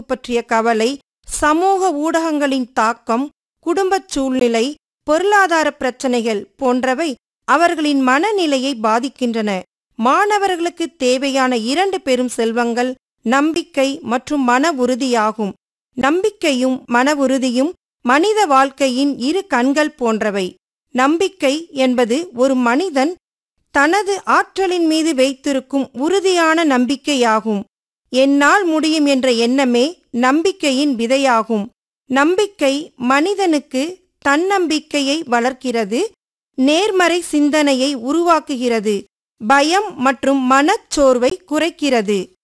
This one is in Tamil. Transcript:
பற்றிய கவலை சமூக ஊடகங்களின் தாக்கம் குடும்பச் சூழ்நிலை பொருளாதார பிரச்சனைகள் போன்றவை அவர்களின் மனநிலையை பாதிக்கின்றன மாணவர்களுக்கு தேவையான இரண்டு பெரும் செல்வங்கள் நம்பிக்கை மற்றும் மன உறுதியாகும் நம்பிக்கையும் மன உறுதியும் மனித வாழ்க்கையின் இரு கண்கள் போன்றவை நம்பிக்கை என்பது ஒரு மனிதன் தனது ஆற்றலின் மீது வைத்திருக்கும் உறுதியான நம்பிக்கையாகும் என்னால் முடியும் என்ற எண்ணமே நம்பிக்கையின் விதையாகும் நம்பிக்கை மனிதனுக்கு தன்னம்பிக்கையை வளர்க்கிறது நேர்மறை சிந்தனையை உருவாக்குகிறது பயம் மற்றும் மனச்சோர்வை குறைக்கிறது